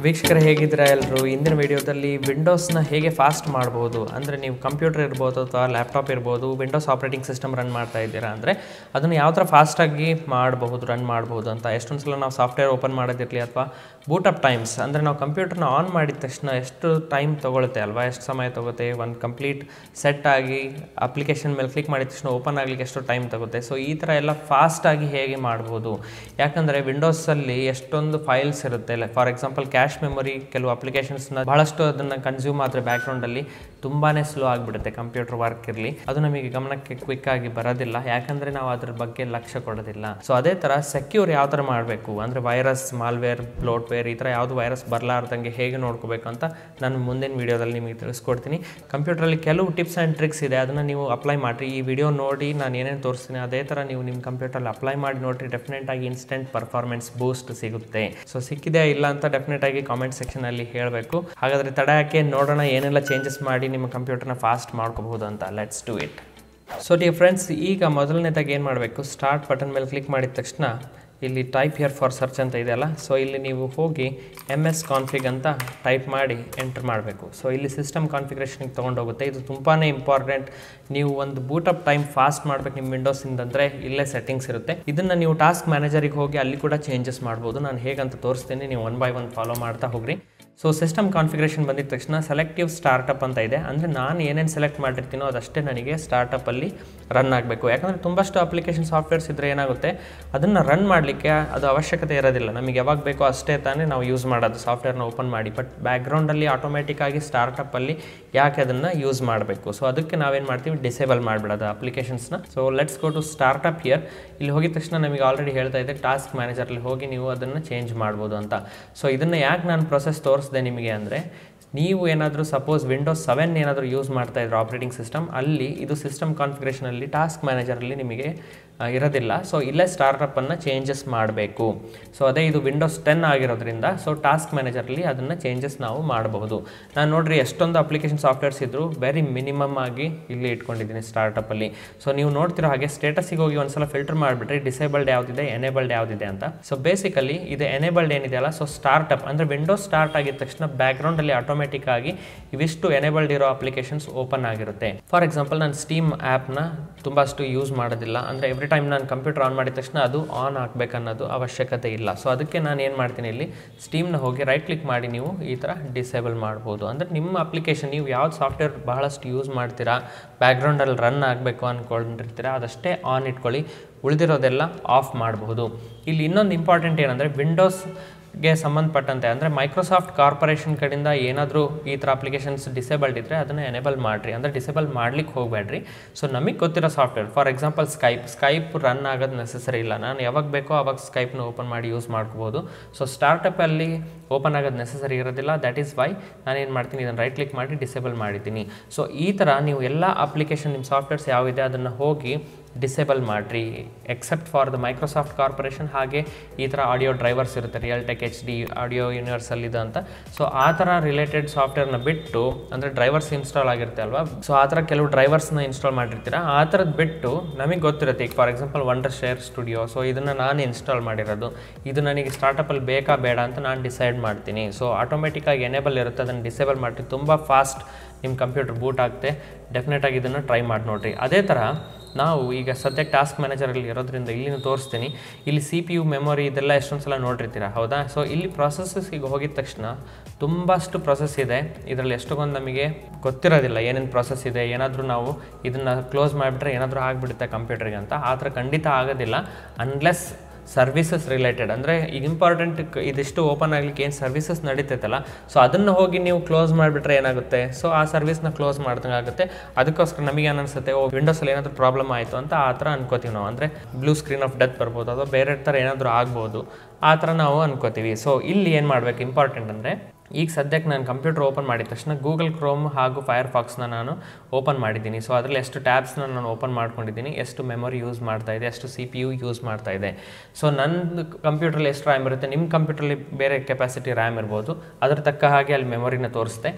ವೀಕ್ಷಕರು ಹೇಗಿದ್ದೀರಾ ಎಲ್ಲರೂ ಇಂದಿನ ವಿಡಿಯೋದಲ್ಲಿ ವಿಂಡೋಸ್ನ ಹೇಗೆ ಫಾಸ್ಟ್ ಮಾಡ್ಬೋದು ಅಂದರೆ ನೀವು ಕಂಪ್ಯೂಟರ್ ಇರ್ಬೋದು ಅಥವಾ ಲ್ಯಾಪ್ಟಾಪ್ ಇರ್ಬೋದು ವಿಂಡೋಸ್ ಆಪ್ರೇಟಿಂಗ್ ಸಿಸ್ಟಮ್ ರನ್ ಮಾಡ್ತಾ ಇದ್ದೀರಾ ಅಂದರೆ ಅದನ್ನು ಯಾವ ಥರ ಫಾಸ್ಟಾಗಿ ಮಾಡಬಹುದು ರನ್ ಮಾಡ್ಬೋದು ಅಂತ ಎಷ್ಟೊಂದು ಸಲ ನಾವು ಸಾಫ್ಟ್ವೇರ್ ಓಪನ್ ಮಾಡೋದಿರಲಿ ಅಥವಾ ಬೂಟಪ್ ಟೈಮ್ಸ್ ಅಂದರೆ ನಾವು ಕಂಪ್ಯೂಟರ್ನ ಆನ್ ಮಾಡಿದ ತಕ್ಷಣ ಎಷ್ಟು ಟೈಮ್ ತೊಗೊಳುತ್ತೆ ಅಲ್ವಾ ಎಷ್ಟು ಸಮಯ ತೊಗುತ್ತೆ ಒಂದು ಕಂಪ್ಲೀಟ್ ಸೆಟ್ ಆಗಿ ಅಪ್ಲಿಕೇಶನ್ ಮೇಲೆ ಕ್ಲಿಕ್ ಮಾಡಿದ ತಕ್ಷಣ ಓಪನ್ ಆಗಲಿಕ್ಕೆ ಎಷ್ಟು ಟೈಮ್ ತಗುತ್ತೆ ಸೊ ಈ ಥರ ಎಲ್ಲ ಫಾಸ್ಟಾಗಿ ಹೇಗೆ ಮಾಡ್ಬೋದು ಯಾಕಂದರೆ ವಿಂಡೋಸಲ್ಲಿ ಎಷ್ಟೊಂದು ಫೈಲ್ಸ್ ಇರುತ್ತೆ ಫಾರ್ ಎಕ್ಸಾಂಪಲ್ ಕ್ಯಾಶ್ ಮೆಮೊರಿ ಕೆಲವು ಅಪ್ಲಿಕೇಶನ್ಸ್ನ ಬಹಳಷ್ಟು ಅದನ್ನು ಕನ್ಸ್ಯೂಮ್ ಆದರೆ ಬ್ಯಾಕ್ಗ್ರೌಂಡಲ್ಲಿ ತುಂಬಾ ಸ್ಲೋ ಆಗಿಬಿಡುತ್ತೆ ಕಂಪ್ಯೂಟರ್ ವರ್ಕ್ ಇರಲಿ ಅದು ನಮಗೆ ಗಮನಕ್ಕೆ ಕ್ವಿಕ್ ಆಗಿ ಬರೋದಿಲ್ಲ ಯಾಕಂದರೆ ನಾವು ಅದ್ರ ಬಗ್ಗೆ ಲಕ್ಷ್ಯ ಕೊಡೋದಿಲ್ಲ ಸೊ ಅದೇ ಥರ ಸೆಕ್ಯೂರ್ ಯಾವ ಥರ ಮಾಡಬೇಕು ಅಂದರೆ ವೈರಸ್ ಮಾಲ್ವೇರ್ ಬ್ಲೋಟ್ವೇರ್ ಈ ಥರ ಯಾವುದು ವೈರಸ್ ಬರಲಾರ್ದಂಗೆ ಹೇಗೆ ನೋಡ್ಕೋಬೇಕು ಅಂತ ನಾನು ಮುಂದಿನ ವೀಡಿಯೋದಲ್ಲಿ ನಿಮಗೆ ತಿಳಿಸ್ಕೊಡ್ತೀನಿ ಕಂಪ್ಯೂಟ್ರಲ್ಲಿ ಕೆಲವು ಟಿಪ್ಸ್ ಆ್ಯಂಡ್ ಟ್ರಿಕ್ಸ್ ಇದೆ ಅದನ್ನು ನೀವು ಅಪ್ಲೈ ಮಾಡಿರಿ ಈ ವಿಡಿಯೋ ನೋಡಿ ನಾನು ಏನೇನು ತೋರಿಸ್ತೀನಿ ಅದೇ ಥರ ನೀವು ನಿಮ್ಮ ಕಂಪ್ಯೂಟ್ರಲ್ಲಿ ಅಪ್ಲೈ ಮಾಡಿ ನೋಡಿರಿ ಡೆಫಿನೆಟ್ ಆಗಿ ಇನ್ಸ್ಟೆಂಟ್ ಪರ್ಫಾರ್ಮೆನ್ಸ್ ಬೂಸ್ಟ್ ಸಿಗುತ್ತೆ ಸೊ ಸಿಕ್ಕಿದೆ ಇಲ್ಲ ಅಂತ ಡೆಫಿನೆಟ್ ಆಗಿ ಕಾಮೆಂಟ್ ಸೆಕ್ಷನಲ್ಲಿ ಹೇಳಬೇಕು ಹಾಗಾದರೆ ತಡ ಯಾಕೆ ನೋಡೋಣ ಏನೆಲ್ಲ ಚೇಂಜಸ್ ಮಾಡಿ ನಿಮ್ಮ ಕಂಪ್ಯೂಟರ್ನ ಫಾಸ್ಟ್ ಮಾಡ್ಕೋಬಹುದು ಅಂತ let's do it so dear friends ಈಗ ಮೊದಲನೇದಾಗಿ ಏನು ಮಾಡಬೇಕು ಸ್ಟಾರ್ಟ್ ಬಟನ್ ಮೇಲೆ ಕ್ಲಿಕ್ ಮಾಡಿದ ತಕ್ಷಣ ಇಲ್ಲಿ ಟೈಪ್ ಹಿಯರ್ ಫಾರ್ ಸರ್ಚ್ ಅಂತ ಇದೆಯಲ್ಲ ಸೊ ಇಲ್ಲಿ ನೀವು ಹೋಗಿ ಎಮ್ ಎಸ್ ಕಾನ್ಫಿಗ್ ಅಂತ ಟೈಪ್ ಮಾಡಿ ಎಂಟರ್ ಮಾಡಬೇಕು ಸೊ ಇಲ್ಲಿ ಸಿಸ್ಟಮ್ ಕಾನ್ಫಿಗ್ರೇಷನ್ಗೆ ತೊಗೊಂಡೋಗುತ್ತೆ ಇದು ತುಂಬಾ ಇಂಪಾರ್ಟೆಂಟ್ ನೀವು ಒಂದು ಬೂಟಪ್ ಟೈಮ್ ಫಾಸ್ಟ್ ಮಾಡ್ಬೇಕು ನಿಮ್ಮ ವಿಂಡೋಸಿಂದ ಅಂದರೆ ಇಲ್ಲೇ ಸೆಟ್ಟಿಂಗ್ಸ್ ಇರುತ್ತೆ ಇದನ್ನು ನೀವು ಟಾಸ್ಕ್ ಮ್ಯಾನೇಜರಿಗೆ ಹೋಗಿ ಅಲ್ಲಿ ಕೂಡ ಚೇಂಜಸ್ ಮಾಡ್ಬೋದು ನಾನು ಹೇಗಂತ ತೋರಿಸ್ತೀನಿ ನೀವು ಒನ್ ಬೈ ಒನ್ ಫಾಲೋ ಮಾಡ್ತಾ ಹೋಗ್ರಿ ಸೊ ಸಿಸ್ಟಮ್ ಕಾನ್ಫಿಗ್ರೇಷನ್ ಬಂದಿದ ತಕ್ಷಣ ಸೆಲೆಕ್ಟಿವ್ ಸ್ಟಾರ್ಟಪ್ ಅಂತ ಇದೆ ಅಂದರೆ ನಾನು ಏನೇನು ಸೆಲೆಕ್ಟ್ ಮಾಡಿರ್ತೀನೋ ಅದಷ್ಟೇ ನನಗೆ ಸ್ಟಾರ್ಟಪ್ಪಲ್ಲಿ ರನ್ ಆಗಬೇಕು ಯಾಕಂದರೆ ತುಂಬಷ್ಟು ಅಪ್ಲಿಕೇಶನ್ ಸಾಫ್ಟ್ವೇರ್ಸ್ ಇದ್ದರೆ ಏನಾಗುತ್ತೆ ಅದನ್ನು ರನ್ ಮಾಡಲಿಕ್ಕೆ ಅದು ಅವಶ್ಯಕತೆ ಇರೋದಿಲ್ಲ ನಮಗೆ ಯಾವಾಗ ಬೇಕೋ ಅಷ್ಟೇ ತಾನೇ ನಾವು ಯೂಸ್ ಮಾಡೋದು ಸಾಫ್ಟ್ವೇರ್ನ ಓಪನ್ ಮಾಡಿ ಬಟ್ ಬ್ಯಾಕ್ಗ್ರೌಂಡಲ್ಲಿ ಆಟೋಮೆಟಿಕ್ ಆಗಿ ಸ್ಟಾರ್ಟಪ್ಪಲ್ಲಿ ಯಾಕೆ ಅದನ್ನು ಯೂಸ್ ಮಾಡಬೇಕು ಸೊ ಅದಕ್ಕೆ ನಾವೇನು ಮಾಡ್ತೀವಿ ಡಿಸೇಬಲ್ ಮಾಡಿಬಿಡೋದು ಅಪ್ಲಿಕೇಶನ್ಸ್ನ so let's go to startup here ಇಲ್ಲಿ ಹೋಗಿದ ತಕ್ಷಣ ನಮಗೆ ಆಲ್ರೆಡಿ ಹೇಳ್ತಾ ಇದೆ ಟಾಸ್ಕ್ ಮ್ಯಾನೇಜರಲ್ಲಿ ಹೋಗಿ ನೀವು ಅದನ್ನು ಚೇಂಜ್ ಮಾಡ್ಬೋದು ಅಂತ ಸೊ ಇದನ್ನು ಯಾಕೆ ನಾನು ಪ್ರೊಸೆಸ್ ತೋರಿಸಿದೆ ನಿಮಗೆ ಅಂದರೆ ನೀವು ಏನಾದರೂ ಸಪೋಸ್ ವಿಂಡೋಸ್ ಸೆವೆನ್ ಏನಾದರೂ ಯೂಸ್ ಮಾಡ್ತಾ ಇದ್ರು ಆಪ್ರೇಟಿಂಗ್ ಸಿಸ್ಟಮ್ ಅಲ್ಲಿ ಇದು ಸಿಸ್ಟಮ್ ಕಾನ್ಫಿಗ್ರೇಷನಲ್ಲಿ ಟಾಸ್ಕ್ ಮ್ಯಾನೇಜರಲ್ಲಿ ನಿಮಗೆ ಆ, ಇರೋದಿಲ್ಲ ಸೊ ಇಲ್ಲೇ ಸ್ಟಾರ್ಟಪ್ಪನ್ನು ಚೇಂಜಸ್ ಮಾಡಬೇಕು ಸೊ ಅದೇ ಇದು ವಿಂಡೋಸ್ ಟೆನ್ ಆಗಿರೋದ್ರಿಂದ ಸೊ ಟಾಸ್ಕ್ ಮ್ಯಾನೇಜರಲ್ಲಿ ಅದನ್ನು ಚೇಂಜಸ್ ನಾವು ಮಾಡಬಹುದು ನಾನು ನೋಡ್ರಿ ಎಷ್ಟೊಂದು ಅಪ್ಲಿಕೇಶನ್ ಸಾಫ್ಟ್ವೇರ್ಸ್ ಇದ್ದರೂ ವೆರಿ ಮಿನಿಮಮ್ ಆಗಿ ಇಲ್ಲಿ ಇಟ್ಕೊಂಡಿದ್ದೀನಿ ಸ್ಟಾರ್ಟಪ್ಪಲ್ಲಿ ಸೊ ನೀವು ನೋಡ್ತಿರೋ ಹಾಗೆ ಸ್ಟೇಟಸಿಗೆ ಹೋಗಿ ಒಂದ್ಸಲ ಫಿಲ್ಟರ್ ಮಾಡಿಬಿಟ್ರೆ ಡಿಸೇಬಲ್ಡ್ ಯಾವುದಿದೆ ಎನೇಬಲ್ಡ್ ಯಾವುದಿದೆ ಅಂತ ಸೊ ಬೇಸಿಕಲಿ ಇದು ಎನೇಬಲ್ಡ್ ಏನಿದೆಯಲ್ಲ ಸೊ ಸ್ಟಾರ್ಟಪ್ ಅಂದರೆ ವಿಂಡೋಸ್ ಸ್ಟಾರ್ಟ್ ಆಗಿದ ತಕ್ಷಣ ಬ್ಯಾಕ್ಗ್ರೌಂಡಲ್ಲಿ ಆಟೋಮೆಟಿಕ್ ಆಗಿ ಇವಿಷ್ಟು ಎನೇಬಲ್ಡ್ ಇರೋ ಅಪ್ಲಿಕೇಶನ್ಸ್ ಓಪನ್ ಆಗಿರುತ್ತೆ ಫಾರ್ ಎಕ್ಸಾಂಪಲ್ ನಾನು ಸ್ಟೀಮ್ ಆ್ಯಪ್ನ ತುಂಬಷ್ಟು ಯೂಸ್ ಮಾಡೋದಿಲ್ಲ ಅಂದರೆ ಎವ್ರಿ ಟೈಮ್ ನಾನು ಕಂಪ್ಯೂಟರ್ ಆನ್ ಮಾಡಿದ ತಕ್ಷಣ ಅದು ಆನ್ ಆಗಬೇಕನ್ನೋದು ಅವಶ್ಯಕತೆ ಇಲ್ಲ ಸೊ ಅದಕ್ಕೆ ನಾನು ಏನು ಮಾಡ್ತೀನಿ ಇಲ್ಲಿ ಸ್ಟೀಮ್ನ ಹೋಗಿ ರೈಟ್ ಕ್ಲಿಕ್ ಮಾಡಿ ನೀವು ಈ ಥರ ಡಿಸೇಬಲ್ ಮಾಡ್ಬೋದು ಅಂದರೆ ನಿಮ್ಮ ಅಪ್ಲಿಕೇಶನ್ ನೀವು ಯಾವ್ದು ಸಾಫ್ಟ್ವೇರ್ ಬಹಳಷ್ಟು ಯೂಸ್ ಮಾಡ್ತೀರಾ ಬ್ಯಾಕ್ಗ್ರೌಂಡಲ್ಲಿ ರನ್ ಆಗಬೇಕು ಅಂದ್ಕೊಂಡಿರ್ತೀರಾ ಅದಷ್ಟೇ ಆನ್ ಇಟ್ಕೊಳ್ಳಿ ಉಳಿದಿರೋದೆಲ್ಲ ಆಫ್ ಮಾಡಬಹುದು ಇಲ್ಲಿ ಇನ್ನೊಂದು ಇಂಪಾರ್ಟೆಂಟ್ ಏನಂದರೆ ವಿಂಡೋಸ್ ಗೆ ಸಂಬಂಧಪಟ್ಟಂತೆ ಅಂದರೆ ಮೈಕ್ರೋಸಾಫ್ಟ್ ಕಾರ್ಪೊರೇಷನ್ ಕಡೆಯಿಂದ ಏನಾದರೂ ಈ ಥರ ಅಪ್ಲಿಕೇಶನ್ಸ್ ಡಿಸೇಬಲ್ಡ್ ಇದ್ದರೆ ಅದನ್ನು ಎನೇಬಲ್ ಮಾಡಿರಿ ಅಂದರೆ ಡಿಸೇಬಲ್ ಮಾಡ್ಲಿಕ್ಕೆ ಹೋಗಬೇಡ್ರಿ ಸೊ ನಮಗೆ ಗೊತ್ತಿರೋ software for example Skype Skype run ಆಗೋದು ನೆಸಸರಿ ಇಲ್ಲ ನಾನು ಯಾವಾಗ ಬೇಕೋ ಅವಾಗ ಸ್ಕೈಪ್ನ ಓಪನ್ ಮಾಡಿ ಯೂಸ್ ಮಾಡ್ಕೋಬೋದು ಸೊ ಸ್ಟಾರ್ಟಪ್ಪಲ್ಲಿ ಓಪನ್ ಆಗೋದು ನೆಸಸರಿ ಇರೋದಿಲ್ಲ ದ್ಯಾಟ್ ಈಸ್ ವೈ ನಾನೇನು ಮಾಡ್ತೀನಿ ಇದನ್ನು ರೈಟ್ ಕ್ಲಿಕ್ ಮಾಡಿ ಡಿಸೇಬಲ್ ಮಾಡಿದ್ದೀನಿ ಸೊ ಈ ಥರ ನೀವು ಎಲ್ಲ ಅಪ್ಲಿಕೇಶನ್ ನಿಮ್ಮ ಸಾಫ್ಟ್ವೇರ್ಸ್ ಯಾವಿದೆ ಅದನ್ನು ಹೋಗಿ ಡಿಸೇಬಲ್ ಮಾಡಿರಿ except for the Microsoft corporation ಹಾಗೆ ಈ ಥರ ಆಡಿಯೋ ಡ್ರೈವರ್ಸ್ ಇರುತ್ತೆ Realtek H D audio universal ಇದು ಅಂತ ಸೊ ಆ ಥರ ರಿಲೇಟೆಡ್ ಸಾಫ್ಟ್ವೇರ್ನ ಬಿಟ್ಟು ಅಂದರೆ ಡ್ರೈವರ್ಸ್ ಇನ್ಸ್ಟಾಲ್ ಆಗಿರುತ್ತೆ ಅಲ್ವಾ ಸೊ ಆ ಥರ ಕೆಲವು ಡ್ರೈವರ್ಸ್ನ ಇನ್ಸ್ಟಾಲ್ ಮಾಡಿರ್ತೀರ ಆ ಥರದ್ದು ಬಿಟ್ಟು ನಮಗೆ ಗೊತ್ತಿರುತ್ತೆ ಈಗ for example Wondershare studio so ಇದನ್ನು ನಾನು ಇನ್ಸ್ಟಾಲ್ ಮಾಡಿರೋದು ಇದು ನನಗೆ ಸ್ಟಾರ್ಟಪ್ಪಲ್ಲಿ ಬೇಕಾ ಬೇಡ ಅಂತ ನಾನು ಡಿಸೈಡ್ ಮಾಡ್ತೀನಿ ಸೊ ಆಟೋಮೆಟಿಕ್ಕಾಗಿ ಎನೇಬಲ್ ಇರುತ್ತೆ ಅದನ್ನು ಡಿಸೇಬಲ್ ಮಾಡಿ ತುಂಬ ಫಾಸ್ಟ್ ನಿಮ್ಮ ಕಂಪ್ಯೂಟರ್ ಬೂಟ್ ಆಗುತ್ತೆ ಡೆಫಿನೆಟಾಗಿ ಇದನ್ನು ಟ್ರೈ ಮಾಡಿ ನೋಡಿರಿ ಅದೇ ಥರ ನಾವು ಈಗ ಸದ್ಯಕ್ಕೆ ಟಾಸ್ಕ್ ಮ್ಯಾನೇಜರಲ್ಲಿ ಇರೋದ್ರಿಂದ ಇಲ್ಲಿನ ತೋರಿಸ್ತೀನಿ ಇಲ್ಲಿ ಸಿ ಪಿ ಯು ಮೆಮೊರಿ ಇದೆಲ್ಲ ಎಷ್ಟೊಂದು ಸಲ ನೋಡಿರ್ತೀರ ಹೌದಾ ಸೊ ಇಲ್ಲಿ ಪ್ರೊಸೆಸಸ್ಸಿಗೆ ಹೋಗಿದ ತಕ್ಷಣ ತುಂಬಷ್ಟು ಪ್ರೊಸೆಸ್ ಇದೆ ಇದರಲ್ಲಿ ಎಷ್ಟೊಂದು ನಮಗೆ ಗೊತ್ತಿರೋದಿಲ್ಲ ಏನೇನು ಪ್ರೊಸೆಸ್ ಇದೆ ಏನಾದರೂ ನಾವು ಇದನ್ನು ಕ್ಲೋಸ್ ಮಾಡಿಬಿಟ್ರೆ ಏನಾದರೂ ಆಗಿಬಿಡುತ್ತೆ ಕಂಪ್ಯೂಟರ್ಗೆ ಅಂತ ಆ ಥರ ಖಂಡಿತ ಆಗೋದಿಲ್ಲ ಅನ್ಲೆಸ್ ಸರ್ವಿಸಸ್ ರಿಲೇಟೆಡ್ ಅಂದರೆ ಈಗ ಇಂಪಾರ್ಟೆಂಟ್ ಇದಿಷ್ಟು ಓಪನ್ ಆಗಲಿಕ್ಕೆ ಏನು ಸರ್ವಿಸಸ್ ನಡೀತೈತಲ್ಲ ಸೊ ಅದನ್ನು ಹೋಗಿ ನೀವು ಕ್ಲೋಸ್ ಮಾಡಿಬಿಟ್ರೆ ಏನಾಗುತ್ತೆ ಸೊ ಆ ಸರ್ವಿಸ್ನ ಕ್ಲೋಸ್ ಮಾಡ್ದಂಗೆ ಆಗುತ್ತೆ ಅದಕ್ಕೋಸ್ಕರ ನಮಗೆ ಏನು ಅನಿಸುತ್ತೆ ಓ ವಿಂಡೋಸಲ್ಲಿ ಏನಾದರೂ ಪ್ರಾಬ್ಲಮ್ ಆಯಿತು ಅಂತ ಆ ಥರ ಅನ್ಕೋತೀವಿ ನಾವು ಅಂದರೆ ಬ್ಲೂ ಸ್ಕ್ರೀನ್ ಆಫ್ ಡೆತ್ ಬರ್ಬೋದು ಅಥವಾ ಬೇರೆ ಥರ ಏನಾದರೂ ಆಗ್ಬೋದು ಆ ಥರ ನಾವು ಅನ್ಕೋತೀವಿ ಸೊ ಇಲ್ಲಿ ಏನು ಮಾಡಬೇಕು ಇಂಪಾರ್ಟೆಂಟ್ ಅಂದರೆ ಈಗ ಸದ್ಯಕ್ಕೆ ನಾನು ಕಂಪ್ಯೂಟರ್ ಓಪನ್ ಮಾಡಿದ ತಕ್ಷಣ ಗೂಗಲ್ ಕ್ರೋಮ್ ಹಾಗೂ ಫೈರ್ ಫಾಕ್ಸ್ನ ನಾನು ಓಪನ್ ಮಾಡಿದ್ದೀನಿ ಸೊ ಅದರಲ್ಲಿ ಎಷ್ಟು ಟ್ಯಾಬ್ಸ್ನ ನಾನು ಓಪನ್ ಮಾಡ್ಕೊಂಡಿದ್ದೀನಿ ಎಷ್ಟು ಮೆಮೊರಿ ಯೂಸ್ ಮಾಡ್ತಾ ಇದೆ ಎಷ್ಟು ಸಿ ಪಿ ಯು ಯೂಸ್ ಮಾಡ್ತಾ ಇದೆ ಸೊ ನನ್ನ ಕಂಪ್ಯೂಟ್ರಲ್ಲಿ ಎಷ್ಟು ರ್ಯಾಮ್ ಇರುತ್ತೆ ನಿಮ್ಮ ಕಂಪ್ಯೂಟ್ರಲ್ಲಿ ಬೇರೆ ಕೆಪಾಸಿಟಿ ರ್ಯಾಮ್ ಇರ್ಬೋದು ಅದ್ರ ತಕ್ಕ ಹಾಗೆ ಅಲ್ಲಿ ಮೆಮೊರಿನ ತೋರಿಸುತ್ತೆ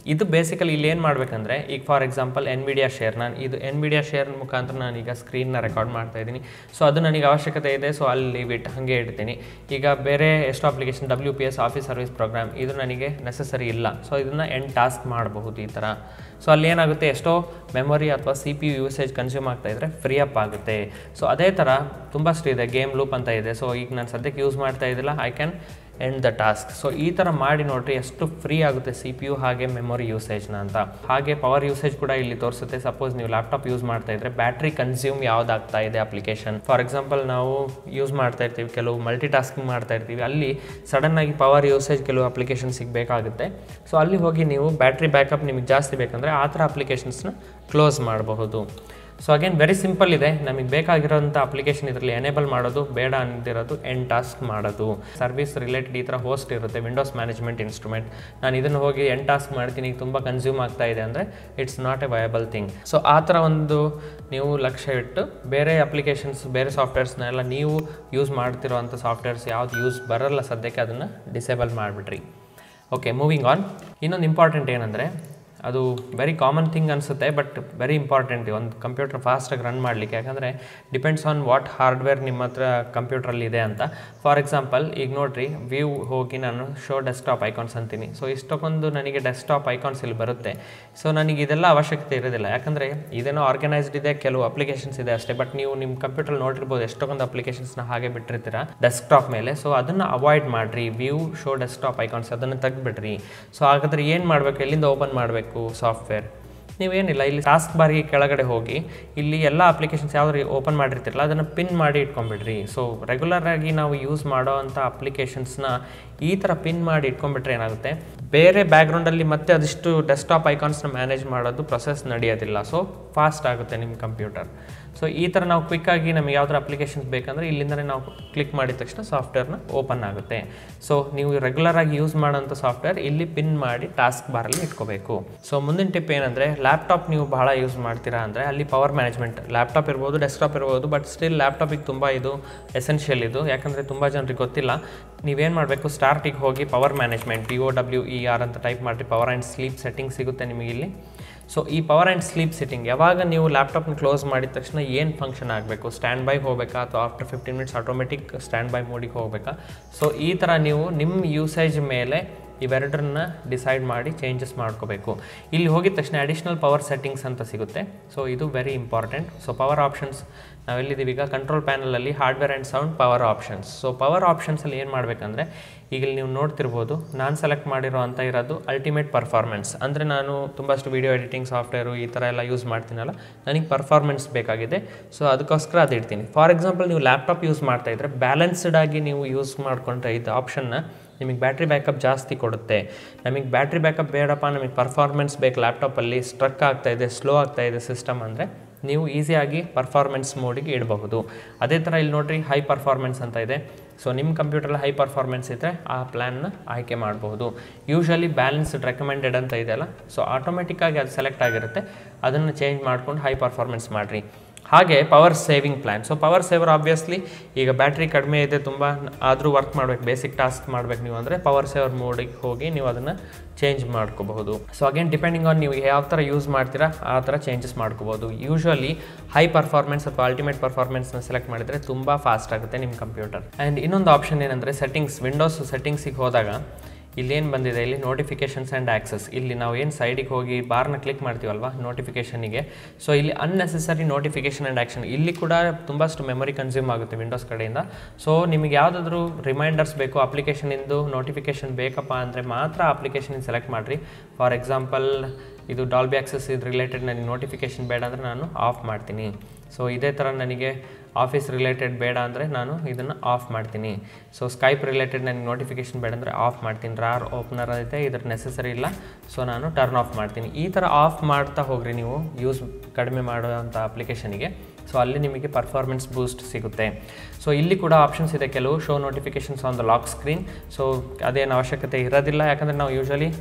ಇದು ಬೇಸಿಕಲಿ ಇಲ್ಲಿ ಏನು ಮಾಡಬೇಕಂದ್ರೆ ಈಗ for example NVIDIA share ನಾನು ಇದು ಎನ್ ವಿಡಿಯಾ ಶೇರ್ ಮುಖಾಂತರ ನಾನೀಗ ಸ್ಕ್ರೀನ್ನ ರೆಕಾರ್ಡ್ ಮಾಡ್ತಾ ಇದ್ದೀನಿ ಸೊ ಅದು ನನಗೆ ಅವಶ್ಯಕತೆ ಇದೆ ಸೊ ಅಲ್ಲಿ ಬಿಟ್ಟು ಹಾಗೆ ಇಡ್ತೀನಿ ಈಗ ಬೇರೆ ಎಷ್ಟು application W P S office service program ಇದು ನನಗೆ ನೆಸಸರಿ ಇಲ್ಲ ಸೊ ಇದನ್ನು ಎಂಡ್ ಟಾಸ್ಕ್ ಮಾಡಬಹುದು ಈ ಥರ ಸೊ ಅಲ್ಲಿ ಏನಾಗುತ್ತೆ ಎಷ್ಟೋ ಮೆಮೊರಿ ಅಥವಾ C P U usage consume ಆಗ್ತಾ ಇದ್ದರೆ ಫ್ರೀ ಅಪ್ ಆಗುತ್ತೆ ಸೊ ಅದೇ ಥರ ತುಂಬಷ್ಟು ಇದೆ ಗೇಮ್ ಲೂಪ್ ಅಂತ ಇದೆ ಸೊ ಈಗ ನಾನು ಸದ್ಯಕ್ಕೆ ಯೂಸ್ ಮಾಡ್ತಾ ಇದ್ದಿಲ್ಲ I can end the task so ಈ ಥರ ಮಾಡಿ ನೋಡ್ರಿ ಎಷ್ಟು ಫ್ರೀ ಆಗುತ್ತೆ ಸಿ ಪಿ ಯು ಹಾಗೆ ಮೆಮೊರಿ ಯೂಸೇಜ್ನ ಅಂತ ಹಾಗೆ ಪವರ್ ಯೂಸೇಜ್ ಕೂಡ ಇಲ್ಲಿ ತೋರಿಸುತ್ತೆ ಸಪೋಸ್ ನೀವು ಲ್ಯಾಪ್ಟಾಪ್ ಯೂಸ್ ಮಾಡ್ತಾ ಇದ್ರೆ ಬ್ಯಾಟ್ರಿ ಕನ್ಸ್ಯೂಮ್ ಯಾವ್ದಾಗ್ತಾ ಇದೆ ಅಪ್ಲಿಕೇಶನ್ ಫಾರ್ ಎಕ್ಸಾಂಪಲ್ ನಾವು ಯೂಸ್ ಮಾಡ್ತಾ ಇರ್ತೀವಿ ಕೆಲವು ಮಲ್ಟಿ ಟಾಸ್ಕಿಂಗ್ ಮಾಡ್ತಾ ಇರ್ತೀವಿ ಅಲ್ಲಿ ಸಡನ್ ಆಗಿ ಪವರ್ ಯೂಸೇಜ್ ಕೆಲವು ಅಪ್ಲಿಕೇಶನ್ಸಿಗೆ ಬೇಕಾಗುತ್ತೆ ಸೊ ಅಲ್ಲಿ ಹೋಗಿ ನೀವು ಬ್ಯಾಟ್ರಿ ಬ್ಯಾಕಪ್ ನಿಮಗೆ ಜಾಸ್ತಿ ಬೇಕಂದರೆ ಆ ಥರ ಅಪ್ಲಿಕೇಶನ್ಸ್ನ ಕ್ಲೋಸ್ ಮಾಡಬಹುದು ಸೊ ಅಗೇನ್ ವೆರಿ ಸಿಂಪಲ್ ಇದೆ ನಮಗೆ ಬೇಕಾಗಿರೋಂಥ ಅಪ್ಲಿಕೇಶನ್ ಇದರಲ್ಲಿ ಎನೇಬಲ್ ಮಾಡೋದು ಬೇಡ ಅಂದಿರೋದು ಎಂಡ್ ಟಾಸ್ಕ್ ಮಾಡೋದು ಸರ್ವಿಸ್ ರಿಲೇಟೆಡ್ ಈ ಥರ ಹೋಸ್ಟ್ ಇರುತ್ತೆ ವಿಂಡೋಸ್ ಮ್ಯಾನೇಜ್ಮೆಂಟ್ ಇನ್ಸ್ಟ್ರೂಮೆಂಟ್ ನಾನು ಇದನ್ನು ಹೋಗಿ ಎಂಡ್ ಟಾಸ್ಕ್ ಮಾಡ್ತೀನಿ ಈಗ ತುಂಬ ಕನ್ಸ್ಯೂಮ್ ಆಗ್ತಾ ಇದೆ ಅಂದರೆ it's not a viable thing so ಆ ಥರ ಒಂದು ನೀವು ಲಕ್ಷ್ಯ ಇಟ್ಟು ಬೇರೆ ಅಪ್ಲಿಕೇಶನ್ಸ್ ಬೇರೆ ಸಾಫ್ಟ್ವೇರ್ಸ್ನೆಲ್ಲ ನೀವು ಯೂಸ್ ಮಾಡ್ತಿರೋ ಅಂಥ ಸಾಫ್ಟ್ವೇರ್ಸ್ ಯಾವ್ದು ಯೂಸ್ ಬರಲ್ಲ ಸದ್ಯಕ್ಕೆ ಅದನ್ನು ಡಿಸೇಬಲ್ ಮಾಡಿಬಿಡ್ರಿ ಓಕೆ ಮೂವಿಂಗ್ ಆನ್ ಇನ್ನೊಂದು ಇಂಪಾರ್ಟೆಂಟ್ ಏನಂದರೆ ಅದು ವೆರಿ ಕಾಮನ್ ಥಿಂಗ್ ಅನಿಸುತ್ತೆ ಬಟ್ ವೆರಿ ಇಂಪಾರ್ಟೆಂಟ್ ಒಂದು ಕಂಪ್ಯೂಟರ್ ಫಾಸ್ಟಾಗಿ ರನ್ ಮಾಡಲಿಕ್ಕೆ ಯಾಕಂದರೆ ಡಿಪೆಂಡ್ಸ್ ಆನ್ ವಾಟ್ ಹಾರ್ಡ್ವೇರ್ ನಿಮ್ಮ ಹತ್ರ ಕಂಪ್ಯೂಟ್ರಲ್ಲಿ ಇದೆ ಅಂತ ಫಾರ್ ಎಕ್ಸಾಂಪಲ್ ಈಗ ನೋಡಿರಿ ವ್ಯೂ ಹೋಗಿ ನಾನು ಶೋ ಡೆಸ್ಕ್ಟಾಪ್ ಐಕಾನ್ಸ್ ಅಂತೀನಿ ಸೊ ಇಷ್ಟಕ್ಕೊಂದು ನನಗೆ ಡೆಸ್ಕ್ಟಾಪ್ ಐಕಾನ್ಸ್ ಇಲ್ಲಿ ಬರುತ್ತೆ ಸೊ ನನಗೆ ಇದೆಲ್ಲ ಅವಶ್ಯಕತೆ ಇರೋದಿಲ್ಲ ಯಾಕಂದರೆ ಇದೇನೋ ಆರ್ಗನೈಸ್ಡ್ ಇದೆ ಕೆಲವು ಅಪ್ಲಿಕೇಶನ್ಸ್ ಇದೆ ಅಷ್ಟೇ ಬಟ್ ನೀವು ನಿಮ್ಮ ಕಂಪ್ಯೂಟರ್ ನೋಡಿರ್ಬೋದು ಎಷ್ಟೊಂದು ಅಪ್ಲಿಕೇಶನ್ಸ್ನ ಹಾಗೆ ಬಿಟ್ಟಿರ್ತೀರ ಡೆಸ್ಕ್ಟಾಪ್ ಮೇಲೆ ಸೊ ಅದನ್ನು ಅವಾಯ್ಡ್ ಮಾಡಿರಿ ವ್ಯೂ ಶೋ ಡೆಸ್ಕ್ಟಾಪ್ ಐಕಾನ್ಸ್ ಅದನ್ನು ತೆಗ್ದುಬಿಡ್ರಿ ಸೊ ಹಾಗಾದ್ರೆ ಏನು ಮಾಡಬೇಕು ಎಲ್ಲಿಂದ ಓಪನ್ ಮಾಡಬೇಕು ಸಾಫ್ಟ್ವೇರ್ ನೀವೇನಿಲ್ಲ ಇಲ್ಲಿ ಟಾಸ್ಕ್ ಬಾರಿಗೆ ಕೆಳಗಡೆ ಹೋಗಿ ಇಲ್ಲಿ ಎಲ್ಲ ಅಪ್ಲಿಕೇಶನ್ಸ್ ಯಾವ್ದು ಓಪನ್ ಮಾಡಿರ್ತಿರಲ್ಲ ಅದನ್ನು ಪಿನ್ ಮಾಡಿ ಇಟ್ಕೊಂಡ್ಬಿಡ್ರಿ ಸೊ ರೆಗ್ಯುಲರ್ ಆಗಿ ನಾವು ಯೂಸ್ ಮಾಡೋ ಅಂಥ ಅಪ್ಲಿಕೇಶನ್ಸ್ನ ಈ ಥರ ಪಿನ್ ಮಾಡಿ ಇಟ್ಕೊಂಡ್ಬಿಟ್ರೆ ಏನಾಗುತ್ತೆ ಬೇರೆ ಬ್ಯಾಕ್ಗ್ರೌಂಡಲ್ಲಿ ಮತ್ತೆ ಅದಿಷ್ಟು ಡೆಸ್ಕ್ಟಾಪ್ ಐಕಾನ್ಸ್ನ ಮ್ಯಾನೇಜ್ ಮಾಡೋದು ಪ್ರೊಸೆಸ್ ನಡೆಯೋದಿಲ್ಲ ಸೊ ಫಾಸ್ಟ್ ಆಗುತ್ತೆ ನಿಮ್ಮ ಕಂಪ್ಯೂಟರ್ ಸೊ ಈ ಥರ ನಾವು ಕ್ವಿಕ್ಕಾಗಿ ನಮಗೆ ಯಾವ್ದಾರ ಅಪ್ಲಿಕೇಶನ್ಸ್ ಬೇಕಂದರೆ ಇಲ್ಲಿಂದಲೇ ನಾವು ಕ್ಲಿಕ್ ಮಾಡಿದ ತಕ್ಷಣ ಸಾಫ್ಟ್ವೇರ್ನ ಓಪನ್ ಆಗುತ್ತೆ ಸೊ ನೀವು ರೆಗ್ಯುಲರ್ ಆಗಿ ಯೂಸ್ ಮಾಡೋಂಥ ಸಾಫ್ಟ್ವೇರ್ ಇಲ್ಲಿ ಪಿನ್ ಮಾಡಿ ಟಾಸ್ಕ್ ಬಾರಲ್ಲಿ ಇಟ್ಕೋಬೇಕು ಸೊ ಮುಂದಿನ ಟಿಪ್ ಏನಂದರೆ ಲ್ಯಾಪ್ಟಾಪ್ ನೀವು ಬಹಳ ಯೂಸ್ ಮಾಡ್ತೀರಾ ಅಂದರೆ ಅಲ್ಲಿ ಪವರ್ ಮ್ಯಾನೇಜ್ಮೆಂಟ್ ಲ್ಯಾಪ್ಟಾಪ್ ಇರ್ಬೋದು ಡೆಸ್ಕ್ಟಾಪ್ ಇರ್ಬೋದು ಬಟ್ ಸ್ಟಿಲ್ ಲ್ಯಾಪ್ಟಾಪಿಗೆ ತುಂಬ ಇದು ಎಸೆನ್ಷಿಯಲ್ ಇದು ಯಾಕಂದರೆ ತುಂಬ ಜನರಿಗೆ ಗೊತ್ತಿಲ್ಲ ನೀವೇನು ಮಾಡಬೇಕು ಸ್ಟಾರ್ಟಿಗೆ ಹೋಗಿ power management P O W E R ಅಂತ ಟೈಪ್ ಮಾಡಿರಿ ಪವರ್ ಆ್ಯಂಡ್ ಸ್ಲೀಪ್ ಸೆಟ್ಟಿಂಗ್ ಸಿಗುತ್ತೆ ನಿಮಗೆ ಇಲ್ಲಿ ಸೊ ಈ ಪವರ್ ಆ್ಯಂಡ್ ಸ್ಲೀಪ್ ಸೆಟ್ಟಿಂಗ್ ಯಾವಾಗ ನೀವು ಲ್ಯಾಪ್ಟಾಪ್ನ ಕ್ಲೋಸ್ ಮಾಡಿದ ತಕ್ಷಣ ಏನು ಫಂಕ್ಷನ್ ಆಗಬೇಕು ಸ್ಟ್ಯಾಂಡ್ ಬೈ ಹೋಗಬೇಕಾ ಅಥವಾ after fifteen minutes automatic stand by ಮೋಡಿಗೆ ಹೋಗಬೇಕಾ ಸೊ ಈ ಥರ ನೀವು ನಿಮ್ಮ ಯೂಸೇಜ್ ಮೇಲೆ ಇವೆರಡರನ್ನ ಡಿಸೈಡ್ ಮಾಡಿ ಚೇಂಜಸ್ ಮಾಡ್ಕೋಬೇಕು ಇಲ್ಲಿ ಹೋಗಿದ ತಕ್ಷಣ ಅಡಿಷ್ನಲ್ ಪವರ್ ಸೆಟ್ಟಿಂಗ್ಸ್ ಅಂತ ಸಿಗುತ್ತೆ ಸೊ ಇದು very important so power options ನಾವೆಲ್ಲಿದ್ದೀವಿ ಈಗ ಕಂಟ್ರೋಲ್ ಪ್ಯಾನಲಲ್ಲಿ hardware and sound power options so power ಆಪ್ಷನ್ಸಲ್ಲಿ ಏನು ಮಾಡಬೇಕಂದ್ರೆ ಈಗ ಇಲ್ಲಿ ನೀವು ನೋಡ್ತಿರ್ಬೋದು ನಾನು ಸೆಲೆಕ್ಟ್ ಮಾಡಿರೋ ಅಂತ ಇರೋದು ಅಲ್ಟಿಮೇಟ್ ಪರ್ಫಾರ್ಮೆನ್ಸ್ ಅಂದರೆ ನಾನು ತುಂಬಷ್ಟು ವೀಡಿಯೋ ಎಡಿಟಿಂಗ್ ಸಾಫ್ಟ್ವೇರು ಈ ಥರ ಎಲ್ಲ ಯೂಸ್ ಮಾಡ್ತೀನಲ್ಲ ನನಗೆ ಪರ್ಫಾರ್ಮೆನ್ಸ್ ಬೇಕಾಗಿದೆ ಸೊ ಅದಕ್ಕೋಸ್ಕರ ಅದು ಇಡ್ತೀನಿ ಫಾರ್ ಎಕ್ಸಾಂಪಲ್ ನೀವು ಲ್ಯಾಪ್ಟಾಪ್ ಯೂಸ್ ಮಾಡ್ತಾ ಇದ್ದರೆ ಬ್ಯಾಲೆನ್ಸ್ಡ್ ಆಗಿ ನೀವು ಯೂಸ್ ಮಾಡ್ಕೊಂಡ್ರೆ ಇದು ಆಪ್ಷನ್ನ ನಿಮಗೆ ಬ್ಯಾಟ್ರಿ ಬ್ಯಾಕಪ್ ಜಾಸ್ತಿ ಕೊಡುತ್ತೆ ನಮಗೆ ಬ್ಯಾಟ್ರಿ ಬ್ಯಾಕಪ್ ಬೇಡಪ್ಪ ನಮಗೆ ಪರ್ಫಾರ್ಮೆನ್ಸ್ ಬೇಕು ಲ್ಯಾಪ್ಟಾಪಲ್ಲಿ ಸ್ಟ್ರಕ್ ಆಗ್ತಾ ಇದೆ ಸ್ಲೋ ಆಗ್ತಾ ಇದೆ ಸಿಸ್ಟಮ್ ಅಂದರೆ ನೀವು ಈಸಿಯಾಗಿ ಪರ್ಫಾರ್ಮೆನ್ಸ್ ಮೋಡಿಗೆ ಇಡಬಹುದು ಅದೇ ಥರ ಇಲ್ಲಿ ನೋಡಿರಿ ಹೈ ಪರ್ಫಾರ್ಮೆನ್ಸ್ ಅಂತ ಇದೆ ಸೊ ನಿಮ್ಮ ಕಂಪ್ಯೂಟರಲ್ಲಿ ಹೈ ಪರ್ಫಾರ್ಮೆನ್ಸ್ ಇದ್ದರೆ ಆ ಪ್ಲ್ಯಾನ್ನ ಆಯ್ಕೆ ಮಾಡಬಹುದು ಯೂಶಲಿ ಬ್ಯಾಲೆನ್ಸ್ಡ್ ರೆಕಮೆಂಡೆಡ್ ಅಂತ ಇದೆಯಲ್ಲ ಸೊ ಆಟೋಮೆಟಿಕ್ಕಾಗಿ ಅದು ಸೆಲೆಕ್ಟ್ ಆಗಿರುತ್ತೆ ಅದನ್ನು ಚೇಂಜ್ ಮಾಡ್ಕೊಂಡು ಹೈ ಪರ್ಫಾರ್ಮೆನ್ಸ್ ಮಾಡಿರಿ ಹಾಗೆ power saving plan so power saver obviously ಈಗ ಬ್ಯಾಟ್ರಿ ಕಡಿಮೆ ಇದೆ ತುಂಬ ಆದರೂ ವರ್ಕ್ ಮಾಡಬೇಕು ಬೇಸಿಕ್ ಟಾಸ್ಕ್ ಮಾಡಬೇಕು ನೀವು ಅಂದರೆ ಪವರ್ ಸೇವರ್ ಮೋಡಿಗೆ ಹೋಗಿ ನೀವು ಅದನ್ನು ಚೇಂಜ್ ಮಾಡ್ಕೋಬಹುದು ಸೊ ಅಗೇನ್ ಡಿಪೆಂಡಿಂಗ್ ಆನ್ ನೀವು ಯಾವ ಥರ ಯೂಸ್ ಮಾಡ್ತೀರಾ ಆ ಥರ ಚೇಂಜಸ್ ಮಾಡ್ಕೋಬೋದು ಯೂಶ್ವಲಿ ಹೈ ಪರ್ಫಾರ್ಮೆನ್ಸ್ ಅಥವಾ ಅಲ್ಟಿಮೇಟ್ ಪರ್ಫಾರ್ಮೆನ್ಸ್ನ ಸೆಲೆಕ್ಟ್ ಮಾಡಿದರೆ ತುಂಬ ಫಾಸ್ಟ್ ಆಗುತ್ತೆ ನಿಮ್ಮ ಕಂಪ್ಯೂಟರ್ ಆ್ಯಂಡ್ ಇನ್ನೊಂದು ಆಪ್ಷನ್ ಏನಂದರೆ ಸೆಟ್ಟಿಂಗ್ಸ್ ವಿಂಡೋಸ್ ಸೆಟ್ಟಿಂಗ್ಸಿಗೆ ಹೋದಾಗ ಇಲ್ಲೇನು ಬಂದಿದೆ ಇಲ್ಲಿ ನೋಟಿಫಿಕೇಷನ್ಸ್ ಆ್ಯಂಡ್ ಆ್ಯಕ್ಸಸ್ ಇಲ್ಲಿ ನಾವು ಏನು ಸೈಡಿಗೆ ಹೋಗಿ ಬಾರ್ನ ಕ್ಲಿಕ್ ಮಾಡ್ತೀವಲ್ವ ನೋಟಿಫಿಕೇಷನಿಗೆ ಸೊ ಇಲ್ಲಿ ಅನ್ನೆಸೆಸರಿ ನೋಟಿಫಿಕೇಷನ್ ಆ್ಯಂಡ್ ಆ್ಯಕ್ಷನ್ ಇಲ್ಲಿ ಕೂಡ ತುಂಬಷ್ಟು ಮೆಮೊರಿ ಕನ್ಸ್ಯೂಮ್ ಆಗುತ್ತೆ ವಿಂಡೋಸ್ ಕಡೆಯಿಂದ ಸೊ ನಿಮಗೆ ಯಾವುದಾದ್ರೂ ರಿಮೈಂಡರ್ಸ್ ಬೇಕು ಅಪ್ಲಿಕೇಶನಿಂದು ನೋಟಿಫಿಕೇಷನ್ ಬೇಕಪ್ಪ ಅಂದರೆ ಮಾತ್ರ ಅಪ್ಲಿಕೇಶನ್ ಸೆಲೆಕ್ಟ್ ಮಾಡಿರಿ ಫಾರ್ ಎಕ್ಸಾಂಪಲ್ ಇದು ಡಾಲ್ಬಿ ಆಕ್ಸಸ್ ಇದು ರಿಲೇಟೆಡ್ ನನಗೆ ನೋಟಿಫಿಕೇಷನ್ ಬೇಡ ಅಂದರೆ ನಾನು ಆಫ್ ಮಾಡ್ತೀನಿ ಸೊ ಇದೇ ಥರ ನನಗೆ ಆಫೀಸ್ ರಿಲೇಟೆಡ್ ಬೇಡ ಅಂದರೆ ನಾನು ಇದನ್ನು ಆಫ್ ಮಾಡ್ತೀನಿ ಸೊ ಸ್ಕೈಪ್ ರಿಲೇಟೆಡ್ ನನಗೆ ನೋಟಿಫಿಕೇಷನ್ ಬೇಡ ಅಂದರೆ ಆಫ್ ಮಾಡ್ತೀನಿ ರಾರ್ ಓಪನರ್ ಐತೆ ಇದ್ರ ನೆಸೆಸರಿ ಇಲ್ಲ ಸೊ ನಾನು ಟರ್ನ್ ಆಫ್ ಮಾಡ್ತೀನಿ ಈ ಥರ ಆಫ್ ಮಾಡ್ತಾ ಹೋಗ್ರಿ ನೀವು ಯೂಸ್ ಕಡಿಮೆ ಮಾಡೋವಂಥ ಅಪ್ಲಿಕೇಶನಿಗೆ ಸೊ ಅಲ್ಲಿ ನಿಮಗೆ ಪರ್ಫಾರ್ಮೆನ್ಸ್ ಬೂಸ್ಟ್ ಸಿಗುತ್ತೆ ಸೊ ಇಲ್ಲಿ ಕೂಡ ಆಪ್ಷನ್ಸ್ ಇದೆ ಕೆಲವು show notifications on the lock screen so ಅದೇನು ಅವಶ್ಯಕತೆ ಇರೋದಿಲ್ಲ ಯಾಕಂದರೆ ನಾವು ಯೂಶಲಿ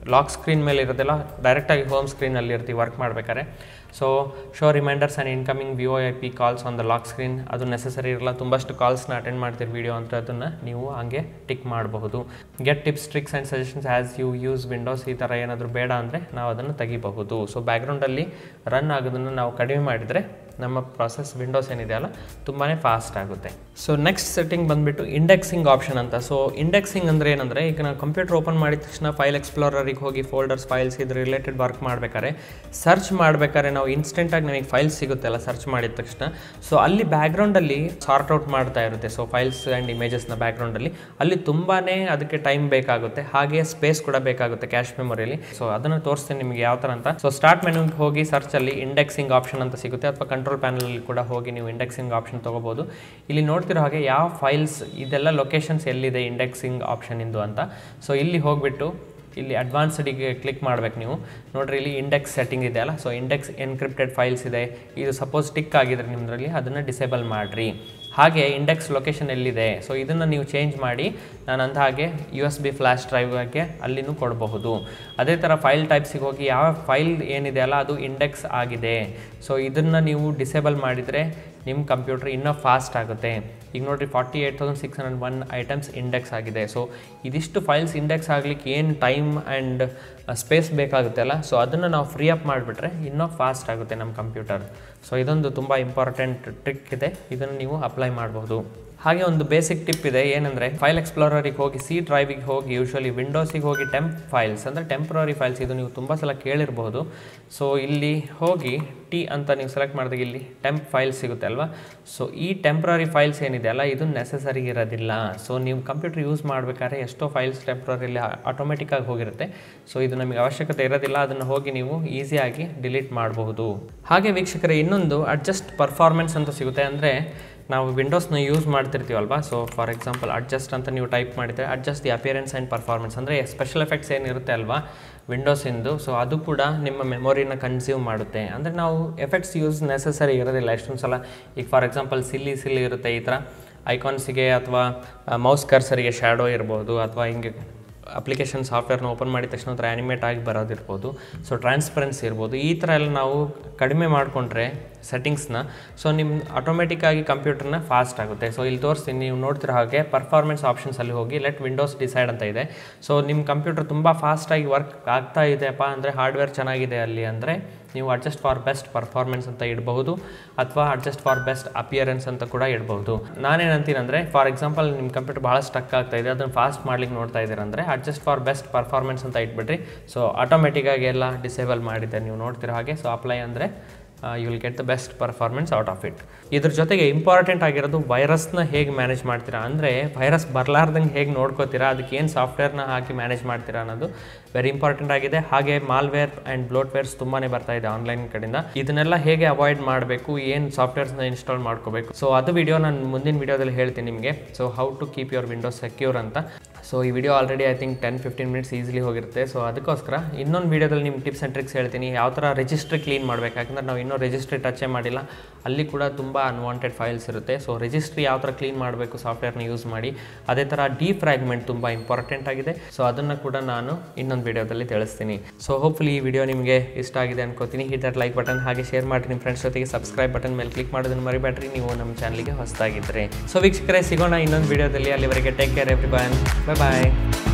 ಲಾಕ್ ಸ್ಕ್ರೀನ್ ಮೇಲೆ ಇರೋದೆಲ್ಲ ಡೈರೆಕ್ಟಾಗಿ ಹೋಮ್ ಸ್ಕ್ರೀನಲ್ಲಿ ಇರ್ತೀವಿ ವರ್ಕ್ ಮಾಡ್ಬೇಕಾದ್ರೆ so show reminders and incoming V O I P calls on the lock screen ಅದು ನೆಸಸರಿ ಇರಲ್ಲ ತುಂಬಷ್ಟು ಕಾಲ್ಸ್ನ ಅಟೆಂಡ್ ಮಾಡ್ತೀರಿ ವೀಡಿಯೋ ಅಂತ ಅದನ್ನು ನೀವು ಹಂಗೆ ಟಿಕ್ ಮಾಡಬಹುದು get tips tricks and suggestions as you use Windows ಈ ಥರ ಏನಾದರೂ ಬೇಡ ಅಂದರೆ ನಾವು ಅದನ್ನು ತೆಗಿಬಹುದು ಸೊ ಬ್ಯಾಕ್ಗ್ರೌಂಡಲ್ಲಿ ರನ್ ಆಗೋದನ್ನು ನಾವು ಕಡಿಮೆ ಮಾಡಿದರೆ ನಮ್ಮ ಪ್ರಾಸೆಸ್ ವಿಂಡೋಸ್ ಏನಿದೆ ಅಲ್ಲ ತುಂಬಾ ಫಾಸ್ಟ್ ಆಗುತ್ತೆ ಸೊ ನೆಕ್ಸ್ಟ್ ಸೆಟ್ಟಿಂಗ್ ಬಂದುಬಿಟ್ಟು ಇಂಡೆಕ್ಸಿಂಗ್ ಆಪ್ಷನ್ ಅಂತ ಸೊ ಇಂಡೆಕ್ಸಿಂಗ್ ಅಂದರೆ ಏನಂದರೆ ಈಗ ನಾವು ಕಂಪ್ಯೂಟರ್ ಓಪನ್ ಮಾಡಿದ ತಕ್ಷಣ ಫೈಲ್ ಎಕ್ಸ್ಪ್ಲೋರರಿಗೆ ಹೋಗಿ ಫೋಲ್ಡರ್ಸ್ ಫೈಲ್ಸ್ ಇದ್ರ ರಿಲೇಟೆಡ್ ವರ್ಕ್ ಮಾಡಬೇಕಾದ್ರೆ ಸರ್ಚ್ ಮಾಡಬೇಕಾದ್ರೆ ನಾವು ಇನ್ಸ್ಟೆಂಟಾಗಿ ನಮಗೆ ಫೈಲ್ಸ್ ಸಿಗುತ್ತಲ್ಲ ಸರ್ಚ್ ಮಾಡಿದ ತಕ್ಷಣ ಸೊ ಅಲ್ಲಿ ಬ್ಯಾಕ್ಗ್ರೌಂಡಲ್ಲಿ ಸಾರ್ಟ್ ಔಟ್ ಮಾಡ್ತಾ ಇರುತ್ತೆ ಸೊ ಫೈಲ್ಸ್ ಆ್ಯಂಡ್ ಇಮೇಜಸ್ನ ಬ್ಯಾಕ್ಗ್ರೌಂಡಲ್ಲಿ ಅಲ್ಲಿ ತುಂಬಾ ಅದಕ್ಕೆ ಟೈಮ್ ಬೇಕಾಗುತ್ತೆ ಹಾಗೆ ಸ್ಪೇಸ್ ಕೂಡ ಬೇಕಾಗುತ್ತೆ ಕ್ಯಾಶ್ ಮೆಮೊರಿಯಲ್ಲಿ ಸೊ ಅದನ್ನು ತೋರಿಸ್ತೀನಿ ನಿಮಗೆ ಯಾವ ಥರ ಅಂತ ಸೊ ಸ್ಟಾರ್ಟ್ ಮೆನುಗೆ ಹೋಗಿ ಸರ್ಚಲ್ಲಿ ಇಂಡೆಕ್ಸಿಂಗ್ ಆಪ್ಷನ್ ಅಂತ ಸಿಗುತ್ತೆ ಅಥವಾ ಕಂಟ್ರೋಲ್ ಪ್ಯಾನಲಲ್ಲಿ ಕೂಡ ಹೋಗಿ ನೀವು ಇಂಡೆಕ್ಸಿಂಗ್ ಆಪ್ಷನ್ ತೊಗೋಬೋದು ಇಲ್ಲಿ ನೋಡ್ತಿರೋ ಹಾಗೆ ಯಾವ ಫೈಲ್ಸ್ ಇದೆಲ್ಲ ಲೊಕೇಶನ್ಸ್ ಎಲ್ಲಿದೆ ಇಂಡೆಕ್ಸಿಂಗ್ ಆಪ್ಷನಿಂದು ಅಂತ ಸೊ ಇಲ್ಲಿ ಹೋಗ್ಬಿಟ್ಟು ಇಲ್ಲಿ ಅಡ್ವಾನ್ಸ್ಡಿಗೆ ಕ್ಲಿಕ್ ಮಾಡ್ಬೇಕು ನೀವು ನೋಡ್ರಿ ಇಲ್ಲಿ ಇಂಡೆಕ್ಸ್ ಸೆಟ್ಟಿಂಗ್ ಇದೆ ಅಲ್ಲ ಸೊ ಇಂಡೆಕ್ಸ್ ಎನ್ಕ್ರಿಪ್ಟೆಡ್ ಫೈಲ್ಸ್ ಇದೆ ಇದು ಸಪೋಸ್ ಟಿಕ್ ಆಗಿದ್ರೆ ನಿಮ್ಮದ್ರಲ್ಲಿ ಅದನ್ನು ಡಿಸೇಬಲ್ ಮಾಡಿರಿ ಹಾಗೆ ಇಂಡೆಕ್ಸ್ ಲೊಕೇಶನ್ ಎಲ್ಲಿದೆ ಸೊ ಇದನ್ನು ನೀವು ಚೇಂಜ್ ಮಾಡಿ ನಾನು ಅಂದ ಹಾಗೆ ಯು ಎಸ್ ಬಿ ಫ್ಲ್ಯಾಶ್ ಡ್ರೈವ್ಗೆ ಅಲ್ಲಿನೂ ಕೊಡಬಹುದು ಅದೇ ಥರ ಫೈಲ್ ಟೈಪ್ಸಿಗೆ ಹೋಗಿ ಯಾವ ಫೈಲ್ ಏನಿದೆ ಅಲ್ಲ ಅದು ಇಂಡೆಕ್ಸ್ ಆಗಿದೆ ಸೊ ಇದನ್ನು ನೀವು ಡಿಸೇಬಲ್ ಮಾಡಿದರೆ ನಿಮ್ಮ ಕಂಪ್ಯೂಟರ್ ಇನ್ನೂ ಫಾಸ್ಟ್ ಆಗುತ್ತೆ ಈಗ ನೋಡಿರಿ forty eight thousand six hundred one items index ಆಗಿದೆ ಸೊ ಇದಿಷ್ಟು ಫೈಲ್ಸ್ ಇಂಡೆಕ್ಸ್ ಆಗಲಿಕ್ಕೆ ಏನು ಟೈಮ್ ಆ್ಯಂಡ್ ಸ್ಪೇಸ್ ಬೇಕಾಗುತ್ತೆ ಅಲ್ಲ ಸೊ ಅದನ್ನು ನಾವು ಫ್ರೀ ಅಪ್ ಮಾಡಿಬಿಟ್ರೆ ಇನ್ನೂ ಫಾಸ್ಟ್ ಆಗುತ್ತೆ ನಮ್ಮ ಕಂಪ್ಯೂಟರ್ ಸೊ ಇದೊಂದು ತುಂಬ ಇಂಪಾರ್ಟೆಂಟ್ ಟ್ರಿಕ್ ಇದೆ ಇದನ್ನು ನೀವು ಅಪ್ಲೈ ಮಾಡ್ಬೋದು ಹಾಗೆ ಒಂದು ಬೇಸಿಕ್ ಟಿಪ್ ಇದೆ ಏನಂದರೆ ಫೈಲ್ ಎಕ್ಸ್ಪ್ಲೋರರಿಗೆ ಹೋಗಿ ಸಿ ಡ್ರೈವಿಗೆ ಹೋಗಿ ಯೂಶ್ವಲಿ ವಿಂಡೋಸಿಗೆ ಹೋಗಿ ಟೆಂಪ್ ಫೈಲ್ಸ್ ಅಂದರೆ ಟೆಂಪ್ರರಿ ಫೈಲ್ಸ್ ಇದು ನೀವು ತುಂಬ ಸಲ ಕೇಳಿರ್ಬೋದು ಸೊ ಇಲ್ಲಿ ಹೋಗಿ ಟಿ ಅಂತ ನೀವು ಸೆಲೆಕ್ಟ್ ಮಾಡಿದಾಗ ಇಲ್ಲಿ ಟೆಂಪ್ ಫೈಲ್ಸ್ ಸಿಗುತ್ತೆ ಅಲ್ವಾ ಸೊ ಈ ಟೆಂಪ್ರರಿ ಫೈಲ್ಸ್ ಏನಿದೆ ಅಲ್ಲ ಇದು ನೆಸಸರಿ ಇರೋದಿಲ್ಲ ಸೊ ನೀವು ಕಂಪ್ಯೂಟರ್ ಯೂಸ್ ಮಾಡಬೇಕಾದ್ರೆ ಎಷ್ಟೋ ಫೈಲ್ಸ್ ಟೆಂಪ್ರರಿಲಿ ಆಟೋಮೆಟಿಕ್ಕಾಗಿ ಹೋಗಿರುತ್ತೆ ಸೊ ಇದು ನಮಗೆ ಅವಶ್ಯಕತೆ ಇರೋದಿಲ್ಲ ಅದನ್ನು ಹೋಗಿ ನೀವು ಈಸಿಯಾಗಿ ಡಿಲೀಟ್ ಮಾಡಬಹುದು ಹಾಗೆ ವೀಕ್ಷಕರೇ ಇನ್ನೊಂದು ಅಡ್ಜಸ್ಟ್ ಪರ್ಫಾರ್ಮೆನ್ಸ್ ಅಂತ ಸಿಗುತ್ತೆ ಅಂದರೆ ನಾವು ವಿಂಡೋಸ್ನ ಯೂಸ್ ಮಾಡ್ತಿರ್ತೀವಲ್ವಾ ಸೊ ಫಾರ್ ಎಕ್ಸಾಂಪಲ್ ಅಡ್ಜಸ್ಟ್ ಅಂತ ನೀವು ಟೈಪ್ ಮಾಡಿದರೆ adjust the appearance and performance ಅಂದರೆ ಸ್ಪೆಷಲ್ ಎಫೆಕ್ಟ್ಸ್ ಏನಿರುತ್ತೆ ಅಲ್ವಾ ವಿಂಡೋಸಿಂದು ಸೊ ಅದು ಕೂಡ ನಿಮ್ಮ ಮೆಮೊರಿನ ಕನ್ಸ್ಯೂಮ್ ಮಾಡುತ್ತೆ ಅಂದರೆ ನಾವು ಎಫೆಕ್ಟ್ಸ್ ಯೂಸ್ ನೆಸಸರಿ ಇರೋದಿಲ್ಲ ಎಷ್ಟೊಂದು ಸಲ ಈಗ ಫಾರ್ ಎಕ್ಸಾಂಪಲ್ ಸಿಲ್ಲಿ ಸಿಲ್ಲಿ ಇರುತ್ತೆ ಈ ಥರ ಐಕಾನ್ಸಿಗೆ ಅಥವಾ ಮೌಸ್ ಕರ್ಸರಿಗೆ ಶ್ಯಾಡೋ ಇರ್ಬೋದು ಅಥವಾ ಹಿಂಗೆ ಅಪ್ಲಿಕೇಶನ್ ಸಾಫ್ಟ್ವೇರ್ನ ಓಪನ್ ಮಾಡಿದ ತಕ್ಷಣ ಒಂಥರ ಆ್ಯನಿಮೇಟ್ ಆಗಿ ಬರೋದಿರ್ಬೋದು ಸೊ ಟ್ರಾನ್ಸ್ಪರೆನ್ಸಿ ಇರ್ಬೋದು ಈ ಥರ ಎಲ್ಲ ನಾವು ಕಡಿಮೆ ಮಾಡಿಕೊಂಡ್ರೆ ಸೆಟ್ಟಿಂಗ್ಸ್ನ ಸೊ ನಿಮ್ಮ ಆಟೋಮೆಟಿಕ್ಕಾಗಿ ಕಂಪ್ಯೂಟರ್ನ ಫಾಸ್ಟ್ ಆಗುತ್ತೆ ಸೊ ಇಲ್ಲಿ ತೋರಿಸ್ತೀನಿ ನೀವು ನೋಡ್ತಿರೋ ಹಾಗೆ ಪರ್ಫಾರ್ಮೆನ್ಸ್ ಆಪ್ಷನ್ಸಲ್ಲಿ ಹೋಗಿ ಲೆಟ್ ವಿಂಡೋಸ್ ಡಿಸೈಡ್ ಅಂತ ಇದೆ ಸೊ ನಿಮ್ಮ ಕಂಪ್ಯೂಟರ್ ತುಂಬ ಫಾಸ್ಟಾಗಿ ವರ್ಕ್ ಆಗ್ತಾ ಇದೆಯಪ್ಪ ಅಂದರೆ ಹಾರ್ಡ್ವೇರ್ ಚೆನ್ನಾಗಿದೆ ಅಲ್ಲಿ ಅಂದರೆ ನೀವು ಅಡ್ಜಸ್ಟ್ ಫಾರ್ ಬೆಸ್ಟ್ ಪರ್ಫಾರ್ಮೆನ್ಸ್ ಅಂತ ಇಡಬಹುದು ಅಥವಾ ಅಡ್ಜಸ್ಟ್ ಫಾರ್ ಬೆಸ್ಟ್ ಅಪಿಯರೆನ್ಸ್ ಅಂತ ಕೂಡ ಇಡಬಹುದು ನಾನೇನಂತೀನಿ ಅಂದರೆ ಫಾರ್ ಎಕ್ಸಾಂಪಲ್ ನಿಮ್ಮ ಕಂಪ್ಯೂಟರ್ ಭಾಳ ಸ್ಟಕ್ ಆಗ್ತಾ ಇದೆ ಅದನ್ನು ಫಾಸ್ಟ್ ಮಾಡ್ಲಿಕ್ಕೆ ನೋಡ್ತಾ ಇದ್ದೀರಾ ಅಂದರೆ ಅಡ್ಜಸ್ಟ್ ಫಾರ್ ಬೆಸ್ಟ್ ಪರ್ಫಾರ್ಮೆನ್ಸ್ ಅಂತ ಇಟ್ಬಿಟ್ರಿ ಸೊ ಆಟೋಮೆಟಿಕ್ಕಾಗಿ ಎಲ್ಲ ಡಿಸೇಬಲ್ ಮಾಡಿದೆ ನೀವು ನೋಡ್ತಿರೋ ಹಾಗೆ ಸೊ ಅಪ್ಲೈ ಅಂದರೆ you will get the best performance out of it ಇದ್ರ ಜೊತೆಗೆ ಇಂಪಾರ್ಟೆಂಟ್ ಆಗಿರೋದು ವೈರಸ್ನ ಹೇಗೆ ಮ್ಯಾನೇಜ್ ಮಾಡ್ತೀರಾ ಅಂದರೆ ವೈರಸ್ ಬರಲಾರ್ದಂಗೆ ಹೇಗೆ ನೋಡ್ಕೋತೀರಾ ಅದಕ್ಕೆ ಏನು ಸಾಫ್ಟ್ವೇರ್ನ ಹಾಕಿ ಮ್ಯಾನೇಜ್ ಮಾಡ್ತೀರಾ ಅನ್ನೋದು ವೆರಿ ಇಂಪಾರ್ಟೆಂಟ್ ಆಗಿದೆ ಹಾಗೆ ಮಾಲ್ವೇರ್ ಆ್ಯಂಡ್ ಬ್ಲೋಟ್ವೇರ್ಸ್ ತುಂಬಾ ಬರ್ತಾ ಇದೆ ಆನ್ಲೈನ್ ಕಡೆಯಿಂದ ಇದನ್ನೆಲ್ಲ ಹೇಗೆ ಅವಾಯ್ಡ್ ಮಾಡಬೇಕು ಏನು ಸಾಫ್ಟ್ವೇರ್ಸ್ನ ಇನ್ಸ್ಟಾಲ್ ಮಾಡ್ಕೋಬೇಕು ಸೊ ಅದು ವಿಡಿಯೋ ನಾನು ಮುಂದಿನ ವಿಡಿಯೋದಲ್ಲಿ ಹೇಳ್ತೀನಿ ನಿಮಗೆ so how to keep your Windows secure ಅಂತ ಸೊ ಈ video already I think ten fifteen minutes easily ಹೋಗಿರುತ್ತೆ ಸೊ ಅದಕ್ಕೋಸ್ಕರ ಇನ್ನೊಂದು ವಿಡಿಯೋದಲ್ಲಿ ನಿಮ್ಗೆ ಟಿಪ್ಸ್ ಆ್ಯಂಡ್ ಟ್ರಿಕ್ಸ್ ಹೇಳ್ತೀನಿ ಯಾವ ಥರ ರಿಜಿಸ್ಟ್ರಿ ಕ್ಲೀನ್ ಮಾಡಬೇಕು ಯಾಕಂದ್ರೆ ನಾವು ಇನ್ನೂ ರಿಜಿಸ್ಟ್ರಿ ಟಚೇ ಮಾಡಿಲ್ಲ ಅಲ್ಲಿ ಕೂಡ ತುಂಬ ಅನ್ವಾಂಟೆಡ್ ಫೈಲ್ಸ್ ಇರುತ್ತೆ ಸೊ ರಿಜಿಸ್ಟ್ರಿ ಯಾವ ಥರ ಕ್ಲೀನ್ ಮಾಡಬೇಕು ಸಾಫ್ಟ್ವೇರ್ನ ಯೂಸ್ ಮಾಡಿ ಅದೇ ಥರ ಡಿಫ್ರಾಗ್ಮೆಂಟ್ ತುಂಬ ಇಂಪಾರ್ಟೆಂಟ್ ಆಗಿದೆ ಸೊ ಅದನ್ನು ಕೂಡ ನಾನು ಇನ್ನೊಂದು ವಿಡಿಯೋದಲ್ಲಿ ತಿಳಿಸ್ತೀನಿ ಸೊ ಹೋಪ್ಫುಲಿ ಈ ವಿಡಿಯೋ ನಿಮಗೆ ಇಷ್ಟ ಆಗಿದೆ ಅನ್ಕೋತೀನಿ ಹಿಟ್ ದಟ್ ಲೈಕ್ ಬಟನ್ ಹಾಗೆ ಶೇರ್ ಮಾಡಿ ನಿಮ್ಮ ಫ್ರೆಂಡ್ಸ್ ಜೊತೆಗೆ ಸಬ್ಸ್ಕ್ರೈಬ್ ಬಟನ್ ಮೇಲೆ ಕ್ಲಿಕ್ ಮಾಡೋದನ್ನು ಮರಿಬೇಡ್ರಿ ನೀವು ನಮ್ಮ ಚಾನಲ್ಗೆ ಹೊಸದಾಗಿದ್ದರೆ ಸೊ ವೀಕ್ಷಕರೇ ಸಿಗೋಣ ಇನ್ನೊಂದು ವಿಡಿಯೋದಲ್ಲಿ ಅಲ್ಲಿವರೆಗೆ take care every bye bye ಬಾಯ್